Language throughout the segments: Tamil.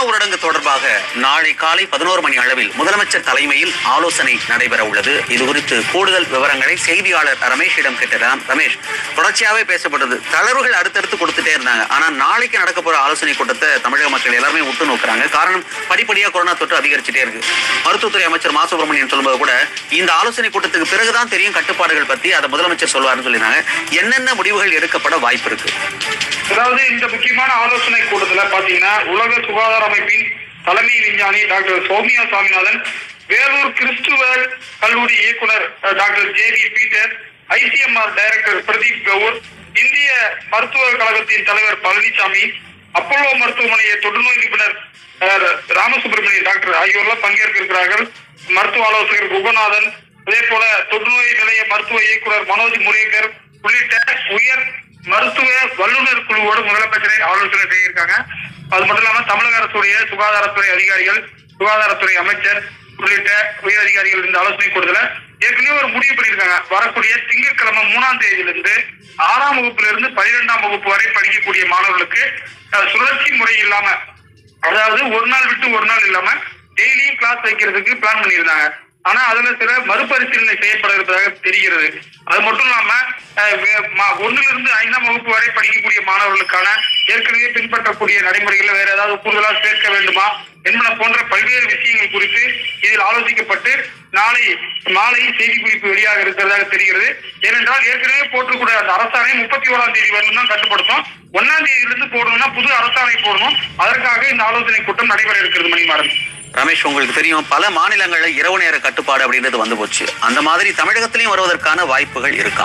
ஊரடங்கு தொடர்பாக நாளை காலை பதினோரு மணி அளவில் முதலமைச்சர் தலைமையில் ஆலோசனை நடைபெற உள்ளது இது குறித்து கூடுதல் விவரங்களை செய்தியாளர் ரமேஷிடம் கேட்டதாம் ரமேஷ் தொடர்ச்சியாவே பேசப்பட்டது தளர்வுகள் அடுத்தடுத்து கொடுத்துட்டே இருந்தாங்க ஆனா நாளைக்கு நடக்க போற ஆலோசனை கூட்டத்தை தமிழக மக்கள் எல்லாருமே உற்று நோக்குறாங்க காரணம் படிப்படியா கொரோனா தொற்று அதிகரிச்சுட்டே இருக்கு மருத்துவத்துறை அமைச்சர் மா சுப்பிரமணியன் சொல்லும்போது கூட இந்த ஆலோசனை கூட்டத்துக்கு பிறகுதான் தெரியும் கட்டுப்பாடுகள் பத்தி அதை முதலமைச்சர் சொல்வாருன்னு சொல்லியிருந்தாங்க என்னென்ன முடிவுகள் எடுக்கப்பட வாய்ப்பு இருக்கு அதாவது இந்த முக்கியமான ஆலோசனை கூட்டத்துல பாத்தீங்கன்னா உலக சுகாதார அமைப்பின் தலைமை விஞ்ஞானி டாக்டர் சௌமியா சாமிநாதன் வேலூர் கிறிஸ்துவ கல்லூரி இயக்குனர் அஹ், doctor J V Peter ICMR director Pradeep Kaur இந்திய மருத்துவ கழகத்தின் தலைவர் பழனிசாமி அப்போலோ மருத்துவமனையை தொற்றுநோய் நிபுணர் அஹ், ராமசுப்ரமணியன் டாக்டர் ஆகியோர்லாம் பங்கேற்க இருக்கிறார்கள் மருத்துவ ஆலோசகர் குகநாதன் அதே போல தொற்றுநோய் நிலைய மருத்துவ இயக்குனர் மனோஜ் முரேகர் உள்ளிட்ட உயர் மருத்துவ வல்லுநர் குழுவோடு முதலமைச்சரை ஆலோசனை செய்திருக்காங்க அது மட்டும் இல்லாம தமிழக அரசுடைய சுகாதாரத்துறை அதிகாரிகள் சுகாதாரத்துறை அமைச்சர் உள்ளிட்ட உயர் அதிகாரிகள் இந்த ஆலோசனை கூட்டத்துல ஏற்கனவே ஒரு முடிவு பண்ணியிருக்காங்க வரக்கூடிய திங்கட்கிழமை மூணாம் தேதியிலிருந்து ஆறாம் வகுப்புல இருந்து பனிரெண்டாம் வகுப்பு வரை படிக்கக்கூடிய மாணவர்களுக்கு அஹ், சுழற்சி முறை இல்லாம அதாவது ஒரு நாள் விட்டு ஒரு நாள் இல்லாம டெய்லியும் கிளாஸ் வைக்கிறதுக்கு பிளான் பண்ணியிருந்தாங்க ஆனா அதுல சில மறுபரிசீலனை செய்யப்பட இருப்பதாக தெரிகிறது அது மட்டும் இல்லாம அஹ், வே- மா- ஒண்ணுல இருந்து ஐந்தாம் வகுப்பு வரை படிக்கக்கூடிய மாணவர்களுக்கான ஏற்கனவே பின்பற்றக்கூடிய நடைமுறைகளை வேற ஏதாவது கூடுதலா சேர்க்க வேண்டுமா என்பன போன்ற பல்வேறு விஷயங்கள் குறித்து இதில் ஆலோசிக்கப்பட்டு நாளை மாலை செய்தி குறிப்பு வெளியாக இருக்கிறதாக தெரிகிறது ஏனென்றால் ஏற்கனவே போட்டிருக்கூடிய அந்த அரசாணை முப்பத்தி ஓராம் தேதி வரலும் தான் கட்டுப்படுத்தும் ஒன்னாம் தேதியிலிருந்து போடணும்னா புது அரசாணை போடணும் அதற்காக இந்த ஆலோசனை கூட்டம் நடைபெற இருக்கிறது மணிமாறன் ரமேஷ் உங்களுக்கு தெரியும் பல மாநிலங்கள்ல இரவு நேர கட்டுப்பாடு அப்படின்றது வந்து போச்சு அந்த மாதிரி தமிழகத்திலையும் வருவதற்கான வாய்ப்புகள் இருக்கா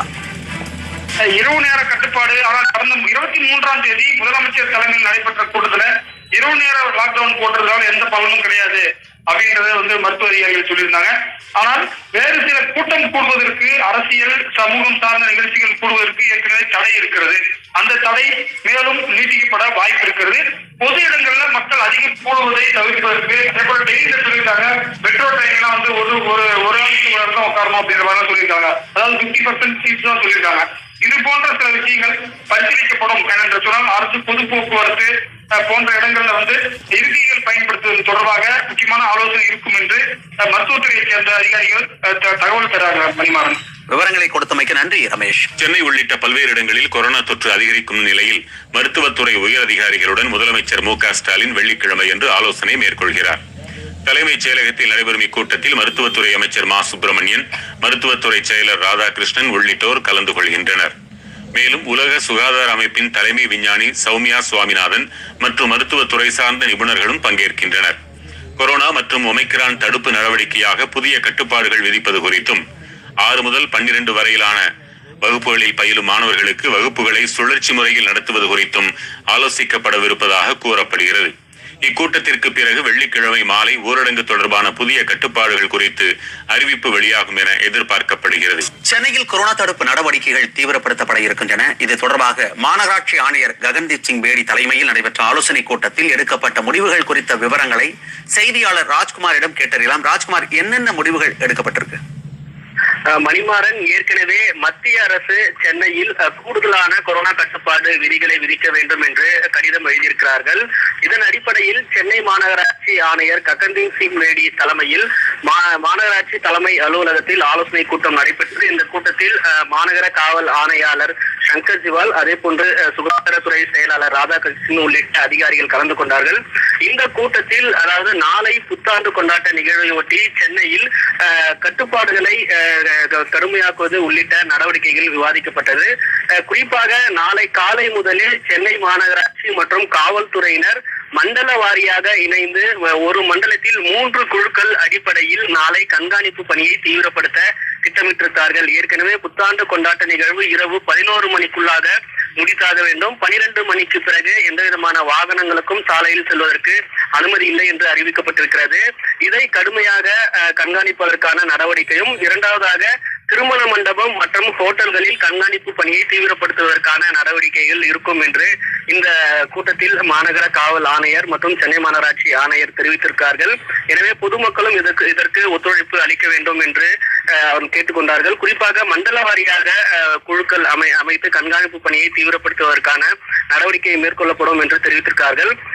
அஹ் இரவு நேர கட்டுப்பாடு ஆனால் கடந்த இருபத்தி மூன்றாம் தேதி முதலமைச்சர் தலைமையில் நடைபெற்ற கூட்டத்துல இரவு நேர லாக்டவுன் போட்டதால எந்த பலனும் கிடையாது அப்படின்றத வந்து மருத்துவ அதிகாரிகள் சொல்லியிருந்தாங்க ஆனால் வேறு சில கூட்டம் கூடுவதற்கு அரசியல் சமூகம் சார்ந்த நிகழ்ச்சிகள் கூடுவதற்கு ஏற்கனவே தடை இருக்கிறது அந்த தடை மேலும் நீட்டிக்கப்பட வாய்ப்பு இருக்கிறது பொது இடங்கள்ல மக்கள் அதிகம் கூடுவதை தவிர்ப்பதற்கு அதே போல டெல்லியில சொல்லியிருக்காங்க மெட்ரோ ட்ரெயின்லாம் வந்து ஒரு ஒரு ஒரு ஆளுக்கு ஒரு இடத்துல உட்காரணும் அப்படின்ற மாதிரி சொல்லியிருக்காங்க அதாவது பிப்டி பர்சன்ட் சீட்ஸ் தான் சொல்லியிருக்காங்க இது போன்ற சில விஷயங்கள் பரிசீலிக்கப்படும் ஏனென்ற சொன்னால் அரசு பொது போக்குவரத்து அஹ், போன்ற இடங்கள்ல வந்து இருக்கைகள் பயன்படுத்துவது தொடர்பாக முக்கியமான ஆலோசனை இருக்கும் என்று அஹ், மருத்துவத்துறையைச் சேர்ந்த அதிகாரிகள் அஹ், த- தகவல் தராங்க மணிமாறன் விவரங்களை கொடுத்தமைக்கு நன்றி ரமேஷ் சென்னை உள்ளிட்ட பல்வேறு இடங்களில் கொரோனா தொற்று அதிகரிக்கும் நிலையில் மருத்துவத்துறை உயர் அதிகாரிகளுடன் முதலமைச்சர் மு க ஸ்டாலின் வெள்ளிக்கிழமை என்று ஆலோசனை மேற்கொள்கிறார் தலைமைச் செயலகத்தில் நடைபெறும் இக்கூட்டத்தில் மருத்துவத்துறை அமைச்சர் மா சுப்பிரமணியன் மருத்துவத்துறை செயலர் ராதாகிருஷ்ணன் உள்ளிட்டோர் கலந்து கொள்கின்றனர் மேலும் உலக சுகாதார அமைப்பின் தலைமை விஞ்ஞானி சௌமியா சுவாமிநாதன் மற்றும் மருத்துவத்துறை சார்ந்த நிபுணர்களும் பங்கேற்கின்றனர் கொரோனா மற்றும் ஒமைக்ரான் தடுப்பு நடவடிக்கையாக புதிய கட்டுப்பாடுகள் விதிப்பது குறித்தும் ஆறு முதல் பன்னிரண்டு வரையிலான வகுப்புகளில் பயிலும் மாணவர்களுக்கு வகுப்புகளை சுழற்சி முறையில் நடத்துவது குறித்தும் ஆலோசிக்கப்படவிருப்பதாக கூறப்படுகிறது இக்கூட்டத்திற்கு பிறகு வெள்ளிக்கிழமை மாலை ஊரடங்கு தொடர்பான புதிய கட்டுப்பாடுகள் குறித்து அறிவிப்பு வெளியாகும் என எதிர்பார்க்கப்படுகிறது சென்னையில் கொரோனா தடுப்பு நடவடிக்கைகள் தீவிரப்படுத்தப்பட இருக்கின்றன இது தொடர்பாக மாநகராட்சி ஆணையர் ககன்தீப் சிங் பேடி தலைமையில் நடைபெற்ற ஆலோசனைக் கூட்டத்தில் எடுக்கப்பட்ட முடிவுகள் குறித்த விவரங்களை செய்தியாளர் ராஜ்குமாரிடம் கேட்டறியலாம் ராஜ்குமார் என்னென்ன முடிவுகள் எடுக்கப்பட்டிருக்கு அஹ் மணிமாறன் ஏற்கனவே மத்திய அரசு சென்னையில் அஹ், கூடுதலான கொரோனா கட்டுப்பாடு விதிகளை விதிக்க வேண்டும் என்று கடிதம் எழுதியிருக்கிறார்கள் இதன் அடிப்படையில் சென்னை மாநகராட்சி ஆணையர் ககன்தீப் சிங் பேடி தலைமையில் மா- மாநகராட்சி தலைமை அலுவலகத்தில் ஆலோசனை கூட்டம் நடைபெற்றது இந்த கூட்டத்தில் அஹ், மாநகர காவல் ஆணையாளர் சங்கர் ஜிவால் அதே போன்று அஹ், சுகாதாரத்துறை செயலாளர் ராதாகிருஷ்ணன் உள்ளிட்ட அதிகாரிகள் கலந்து கொண்டார்கள் இந்த கூட்டத்தில் அதாவது நாளை புத்தாண்டு கொண்டாட்ட நிகழ்வை ஒட்டி சென்னையில் அஹ், கட்டுப்பாடுகளை அஹ், க- கடுமையாக்குவது உள்ளிட்ட நடவடிக்கைகள் விவாதிக்கப்பட்டது அஹ், குறிப்பாக நாளை காலை முதலே சென்னை மாநகராட்சி மற்றும் காவல்துறையினர் மண்டல வாரியாக இணைந்து வ- ஒரு மண்டலத்தில் மூன்று குழுக்கள் அடிப்படையில் நாளை கண்காணிப்பு பணியை தீவிரப்படுத்த திட்டமிட்டிருக்கிறார்கள் ஏற்கனவே புத்தாண்டு கொண்டாட்ட நிகழ்வு இரவு பதினோரு மணிக்குள்ளாக முடித்தாக வேண்டும் பனிரெண்டு மணிக்கு பிறகு எந்த விதமான வாகனங்களுக்கும் சாலையில் செல்வதற்கு அனுமதி இல்லை என்று அறிவிக்கப்பட்டிருக்கிறது இதை கடுமையாக அஹ், கண்காணிப்பதற்கான நடவடிக்கையும் இரண்டாவதாக திருமண மண்டபம் மற்றும் ஹோட்டல்களில் கண்காணிப்பு பணியை தீவிரப்படுத்துவதற்கான நடவடிக்கைகள் இருக்கும் என்று இந்த கூட்டத்தில் மாநகர காவல் ஆணையர் மற்றும் சென்னை மாநகராட்சி ஆணையர் தெரிவித்திருக்கிறார்கள் எனவே பொதுமக்களும் இதற்கு இதற்கு ஒத்துழைப்பு அளிக்க வேண்டும் என்று அஹ், அவர் கேட்டுக்கொண்டார்கள் குறிப்பாக மண்டல வாரியாக அஹ், குழுக்கள் அமை அமைத்து கண்காணிப்பு பணியை தீவிரப்படுத்துவதற்கான நடவடிக்கை மேற்கொள்ளப்படும் என்று தெரிவித்திருக்கிறார்கள்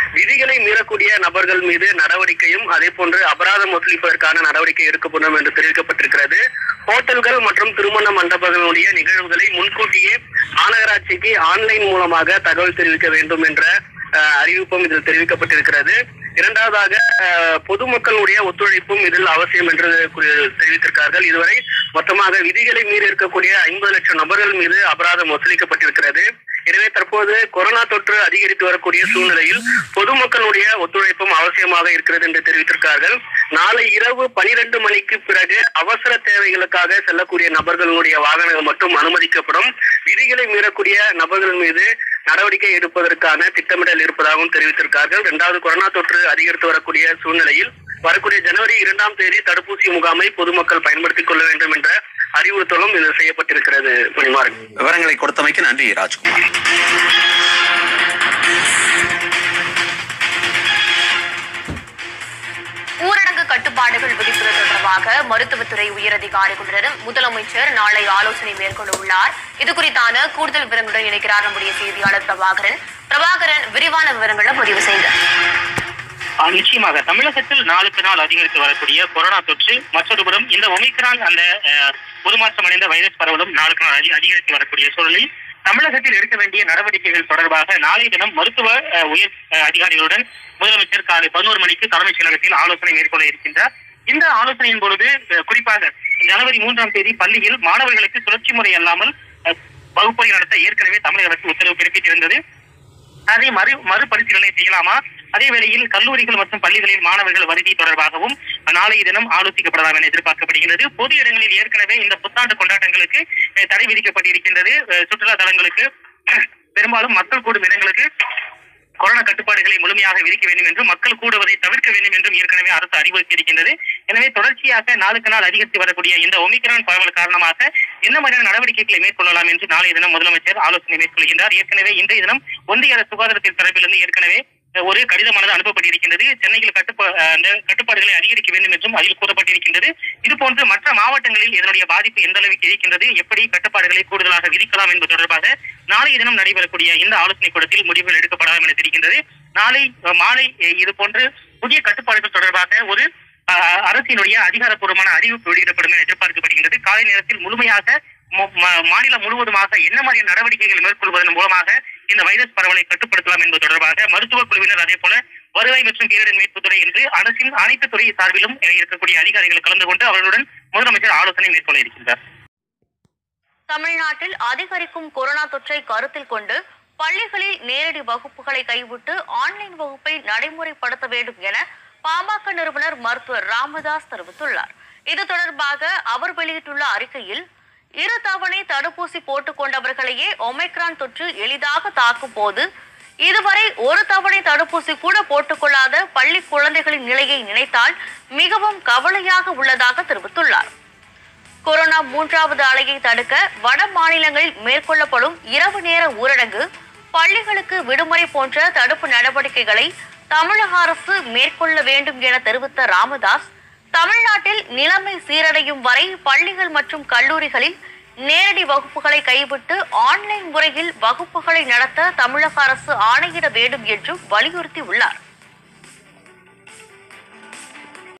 விதிகளை மீறக்கூடிய நபர்கள் மீது நடவடிக்கையும் அதே போன்று அபராதம் வசூலிப்பதற்கான நடவடிக்கை எடுக்கப்படும் என்று தெரிவிக்கப்பட்டிருக்கிறது ஹோட்டல்கள் மற்றும் திருமண மண்டபங்களுடைய நிகழ்வுகளை முன்கூட்டியே மாநகராட்சிக்கு ஆன்லைன் மூலமாக தகவல் தெரிவிக்க வேண்டும் என்ற அஹ், அறிவிப்பும் இதில் தெரிவிக்கப்பட்டிருக்கிறது இரண்டாவதாக அஹ், பொதுமக்களுடைய ஒத்துழைப்பும் இதில் அவசியம் என்று குறி- தெரிவித்திருக்கிறார்கள் இதுவரை மொத்தமாக விதிகளை மீறி இருக்கக்கூடிய ஐம்பது லட்சம் நபர்கள் மீது அபராதம் வசூலிக்கப்பட்டிருக்கிறது எனவே தற்போது கொரோனா தொற்று அதிகரித்து வரக்கூடிய சூழ்நிலையில் பொதுமக்களுடைய ஒத்துழைப்பும் அவசியமாக இருக்கிறது என்று தெரிவித்திருக்கிறார்கள் நாளை இரவு பனிரெண்டு மணிக்கு பிறகு அவசர தேவைகளுக்காக செல்லக்கூடிய நபர்களுடைய வாகனங்கள் மட்டும் அனுமதிக்கப்படும் விதிகளை மீறக்கூடிய நபர்கள் மீது நடவடிக்கை எடுப்பதற்கான திட்டமிடல் இருப்பதாகவும் தெரிவித்திருக்கிறார்கள் இரண்டாவது கொரோனா தொற்று அதிகரித்து வரக்கூடிய சூழ்நிலையில் வரக்கூடிய ஜனவரி இரண்டாம் தேதி தடுப்பூசி முகாமை பொதுமக்கள் பயன்படுத்திக் கொள்ள வேண்டும் என்ற அறிவுறுத்தலும் இது செய்யப்பட்டிருக்கிறது மணிமாறன் விவரங்களை கொடுத்தமைக்கு நன்றி ராஜ்குமார் ஊரடங்கு கட்டுப்பாடுகள் விதிப்பது தொடர்பாக மருத்துவத்துறை உயரதிகாரிகளுடன் முதலமைச்சர் நாளை ஆலோசனை மேற்கொள்ள உள்ளார் இது குறித்தான கூடுதல் விவரங்களுடன் இணைக்கிறார் நம்முடைய செய்தியாளர் பிரபாகரன் பிரபாகரன் விரிவான விவரங்களை பதிவு செய்யுங்க ஆ, நிச்சயமாக தமிழகத்தில் நாளுக்கு நாள் அதிகரித்து வரக்கூடிய கொரோனா தொற்று மற்றொரு புறம் இந்த ஒமிக்ரான் அந்த அஹ், உருமாற்றமடைந்த வைரஸ் பரவலும் நாளுக்கு நாள் அதி- அதிகரித்து வரக்கூடிய சூழலில் தமிழகத்தில் எடுக்க வேண்டிய நடவடிக்கைகள் தொடர்பாக நாளை தினம் மருத்துவ அஹ், உயர் அஹ், அதிகாரிகளுடன் முதலமைச்சர் காலை பதினோரு மணிக்கு தலைமைச் செயலகத்தில் ஆலோசனை மேற்கொள்ள இருக்கின்றார் இந்த ஆலோசனையின் பொழுது அஹ், குறிப்பாக ஜனவரி மூன்றாம் தேதி பள்ளியில் மாணவர்களுக்கு சுழற்சி முறை அல்லாமல் அஹ், வகுப்பறை நடத்த ஏற்கனவே தமிழக அரசு உத்தரவு பிறப்பித்திருந்தது அதை மறு மறுபரிசீலனை செய்யலாமா அதே வேளையில் கல்லூரிகள் மற்றும் பள்ளிகளில் மாணவர்கள் வருகை தொடர்பாகவும் நாளைய தினம் ஆலோசிக்கப்படலாம் என எதிர்பார்க்கப்படுகிறது பொது இடங்களில் ஏற்கனவே இந்த புத்தாண்டு கொண்டாட்டங்களுக்கு அஹ், தடை விதிக்கப்பட்டிருக்கின்றது அஹ், சுற்றுலா தலங்களுக்கு பெரும்பாலும் மக்கள் கூடும் இடங்களுக்கு கொரோனா கட்டுப்பாடுகளை முழுமையாக விதிக்க வேண்டும் என்றும் மக்கள் கூடுவதை தவிர்க்க வேண்டும் என்றும் ஏற்கனவே அரசு அறிவுறுத்தி இருக்கின்றது எனவே தொடர்ச்சியாக நாளுக்கு நாள் அதிகரித்து வரக்கூடிய இந்த ஒமிக்ரான் பரவல் காரணமாக என்ன மாதிரியான நடவடிக்கைகளை மேற்கொள்ளலாம் என்று நாளைய தினம் முதலமைச்சர் ஆலோசனை மேற்கொள்கின்றார் ஏற்கனவே இன்றைய தினம் ஒன்றிய அரசு சுகாதாரத்தின் தரப்பிலிருந்து ஏற்கனவே ஒரு கடிதமானது அனுப்பப்பட்டிருக்கின்றது சென்னையில் கட்டுப்பா அஹ் அந்த கட்டுப்பாடுகளை அதிகரிக்க வேண்டும் என்றும் அதில் கூறப்பட்டிருக்கின்றது இது போன்று மற்ற மாவட்டங்களில் இதனுடைய பாதிப்பு எந்த அளவுக்கு இருக்கின்றது எப்படி கட்டுப்பாடுகளை கூடுதலாக விதிக்கலாம் என்பது தொடர்பாக நாளைய தினம் நடைபெறக்கூடிய இந்த ஆலோசனை கூட்டத்தில் முடிவுகள் எடுக்கப்படலாம் என தெரிகின்றது நாளை அஹ், மாலை அஹ், இது போன்று புதிய கட்டுப்பாடுகள் தொடர்பாக ஒரு அஹ், அரசினுடைய அதிகாரப்பூர்வமான அறிவிப்பு வெளியிடப்படும் என எதிர்பார்க்கப்படுகின்றது காலை நேரத்தில் முழுமையாக மு- ம- மாநிலம் முழுவதுமாக என்ன மாதிரியான நடவடிக்கைகள் மேற்கொள்வதன் மூலமாக இந்த வைரஸ் பரவலை கட்டுப்படுத்தலாம் என்பது தொடர்பாக மருத்துவ குழுவினர் அதே போல வருவாய் மற்றும் பேரிடர் மீட்புத் துறை என்று அரசின் அனைத்து துறை சார்பிலும் அஹ், இருக்கக்கூடிய அதிகாரிகள் கலந்து கொண்டு அவர்களுடன் முதலமைச்சர் ஆலோசனை மேற்கொள்ள இருக்கின்றார் தமிழ்நாட்டில் அதிகரிக்கும் கொரோனா தொற்றை கருத்தில் கொண்டு பள்ளிகளில் நேரடி வகுப்புகளை கைவிட்டு ஆன்லைன் வகுப்பை நடைமுறைப்படுத்த வேண்டும் என பாமக நிறுவனர் மருத்துவர் ராமதாஸ் தெரிவித்துள்ளார் இது தொடர்பாக அவர் வெளியிட்டுள்ள அறிக்கையில் இரு தவணை தடுப்பூசி போட்டுக் கொண்டவர்களையே ஒமைக்ரான் தொற்று எளிதாக தாக்கும் போது இதுவரை ஒரு தவணை தடுப்பூசி கூட போட்டுக்கொள்ளாத பள்ளி குழந்தைகளின் நிலையை நினைத்தால் மிகவும் கவலையாக உள்ளதாக தெரிவித்துள்ளார் கொரோனா மூன்றாவது அலையை தடுக்க வட மாநிலங்களில் மேற்கொள்ளப்படும் இரவு நேர ஊரடங்கு பள்ளிகளுக்கு விடுமுறை போன்ற தடுப்பு நடவடிக்கைகளை தமிழக அரசு மேற்கொள்ள வேண்டும் என தெரிவித்த ராமதாஸ் தமிழ்நாட்டில் நிலைமை சீரடையும் வரை பள்ளிகள் மற்றும் கல்லூரிகளில் நேரடி வகுப்புகளை கைவிட்டு ஆன்லைன் முறையில் வகுப்புகளை நடத்த தமிழக அரசு ஆணையிட வேண்டும் என்றும் வலியுறுத்தியுள்ளார்